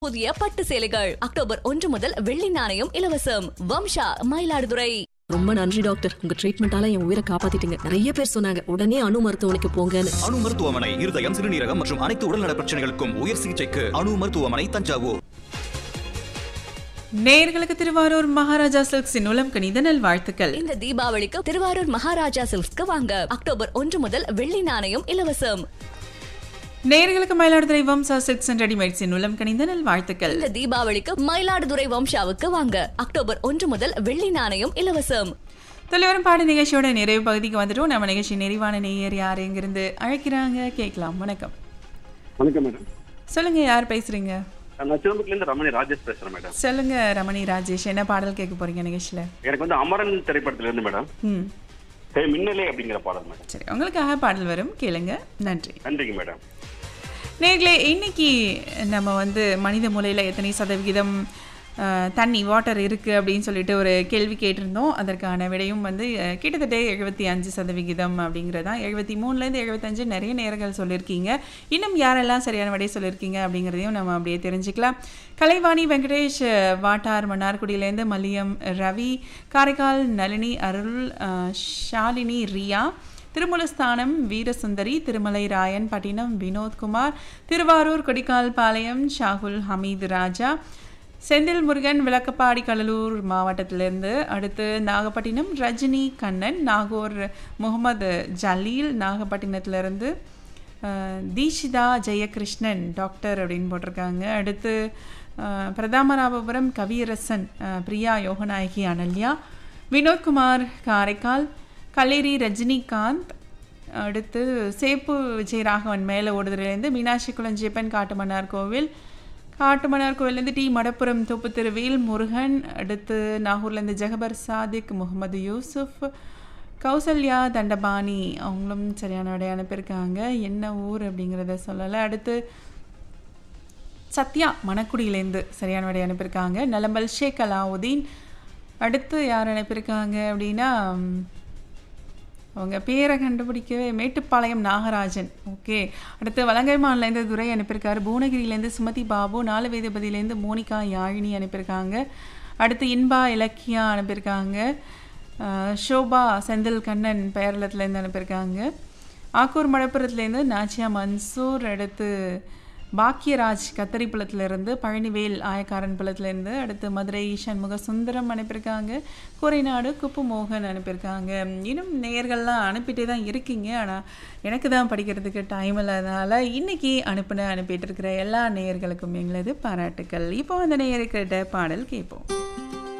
புதிய பட்டு சேலைகள் அக்டோபர் ஒன்று முதல் வெள்ளி நாணயம் இலவசம் வம்சா மயிலாடுதுறை ரொம்ப நன்றி டாக்டர் உங்க ட்ரீட்மெண்டால என் உயிரை காப்பாத்திட்டீங்க நிறைய பேர் சொன்னாங்க உடனே அணு மருத்துவமனைக்கு போங்கன்னு அணு மருத்துவமனை இருதயம் சிறுநீரகம் மற்றும் அனைத்து உடல்நல பிரச்சனைகளுக்கும் உயர் சிகிச்சைக்கு அணு மருத்துவமனை தஞ்சாவூர் நேயர்களுக்கு திருவாரூர் மகாராஜா சில்க்ஸின் உலம் கணித நல்வாழ்த்துக்கள் இந்த தீபாவளிக்கு திருவாரூர் மகாராஜா சில்க்ஸ்க்கு வாங்க அக்டோபர் ஒன்று முதல் வெள்ளி நாணயம் இலவசம் நேயர்களுக்கு மயிலாடுதுறை வம்சா சில்க்ஸ் அண்ட் ரெடிமேட்ஸின் உலம் கணித நல்வாழ்த்துக்கள் இந்த தீபாவளிக்கு மயிலாடுதுறை வம்சாவுக்கு வாங்க அக்டோபர் ஒன்று முதல் வெள்ளி நாணயம் இலவசம் தலைவரும் பாட நிகழ்ச்சியோட நிறைவு பகுதிக்கு வந்துட்டோம் நம்ம நிகழ்ச்சி நிறைவான நேயர் யார் எங்கிருந்து அழைக்கிறாங்க கேட்கலாம் வணக்கம் வணக்கம் மேடம் சொல்லுங்க யார் பேசுறீங்க நான் சிதம்பரத்துலேருந்து ரமணி ராஜேஷ் பேசுறேன் மேடம் சொல்லுங்க ரமணி ராஜேஷ் என்ன பாடல் கேட்க போறீங்க நிகழ்ச்சியில எனக்கு வந்து அமரன் திரைப்படத்துல இருந்து மேடம் ம் ஹே மின்னலே அப்படிங்கிற பாடல் மேடம் சரி உங்களுக்காக பாடல் வரும் கேளுங்க நன்றி நன்றிங்க மேடம் நேர்களே இன்னைக்கு நம்ம வந்து மனித மூலையில் எத்தனை சதவிகிதம் அஹ், தண்ணி வாட்டர் இருக்குது அப்படின்னு சொல்லிட்டு ஒரு கேள்வி கேட்டிருந்தோம் அதற்கான விடையும் வந்து அஹ், கிட்டத்தட்ட எழுபத்தி அஞ்சு சதவிகிதம் அப்படிங்கிறதான் எழுபத்தி மூணுலேருந்து எழுபத்தஞ்சு நிறைய நேரங்கள் சொல்லியிருக்கீங்க இன்னும் யாரெல்லாம் சரியான விடை சொல்லியிருக்கீங்க அப்படிங்கிறதையும் நம்ம அப்படியே தெரிஞ்சுக்கலாம் கலைவாணி வெங்கடேஷ் அஹ், வாட்டார் மன்னார்குடியிலேருந்து மல்லியம் ரவி காரைக்கால் நளினி அருள் அஹ், ஷாலினி ரியா திருமூலஸ்தானம் வீரசுந்தரி திருமலை ராயன் பட்டினம் வினோத்குமார் திருவாரூர் கொடிக்கால் பாளையம் ஷாகுல் ஹமீது ராஜா செந்தில் முருகன் விளக்கப்பாடி கடலூர் மாவட்டத்திலிருந்து அடுத்து நாகப்பட்டினம் ரஜினி கண்ணன் நாகூர் முகமது ஜலீல் நாகப்பட்டினத்திலிருந்து அஹ், தீஷிதா ஜெயகிருஷ்ணன் டாக்டர் அப்படின்னு போட்டிருக்காங்க அடுத்து அஹ், பிரதாமராபபுரம் கவியரசன் அஹ், பிரியா யோகநாயகி அனல்யா வினோத்குமார் காரைக்கால் கல்லேரி ரஜினிகாந்த் அடுத்து சேப்பு விஜயராகவன் மேலே ஓடுதலேருந்து மீனாட்சி குளஞ்சியப்பன் காட்டுமன்னார் கோவில் காட்டுமன்னார் கோவிலேருந்து டி மடப்புரம் தோப்பு திருவேல் முருகன் அடுத்து நாகூர்லேருந்து ஜெகபர் சாதிக் முகமது யூசுஃப் கௌசல்யா தண்டபாணி அவங்களும் சரியான விடை அனுப்பியிருக்காங்க என்ன ஊர் அப்படிங்கிறத சொல்லலை அடுத்து சத்யா மணக்குடியிலேருந்து சரியான விடை அனுப்பியிருக்காங்க நலம்பல் ஷேக் அலாவுதீன் அடுத்து யார் அனுப்பியிருக்காங்க அப்படின்னா ம், அவங்க பேரை கண்டுபிடிக்கவே மேட்டுப்பாளையம் நாகராஜன் ஓகே அடுத்து வலங்கைமான்லேருந்து துரை அனுப்பியிருக்காரு பூனகிரியிலேருந்து சுமதி பாபு நாலு வேதபதியிலேருந்து மோனிகா யாழினி அனுப்பியிருக்காங்க அடுத்து இன்பா இலக்கியா அனுப்பியிருக்காங்க அஹ், ஷோபா செந்தில் கண்ணன் பேரளத்துலேருந்து அனுப்பியிருக்காங்க ஆக்கூர் மடப்புறத்துலேருந்து நாச்சியா மன்சூர் அடுத்து பாக்கியராஜ் கத்தரிப்புலத்திலிருந்து பழனிவேல் ஆயக்காரன் புலத்திலேருந்து அடுத்து மதுரை சண்முக சுந்தரம் அனுப்பியிருக்காங்க கோரைநாடு குப்பு மோகன் அனுப்பியிருக்காங்க இன்னும் நேயர்கள்லாம் அனுப்பிட்டே தான் இருக்கீங்க ஆனால் எனக்கு தான் படிக்கிறதுக்கு டைம் இல்லாதனால இன்னைக்கு அனுப்பின அனுப்பிட்டு இருக்கிற எல்லா நேயர்களுக்கும் எங்களது பாராட்டுக்கள் இப்போ அந்த நேயர்கிட்ட பாடல் கேட்போம்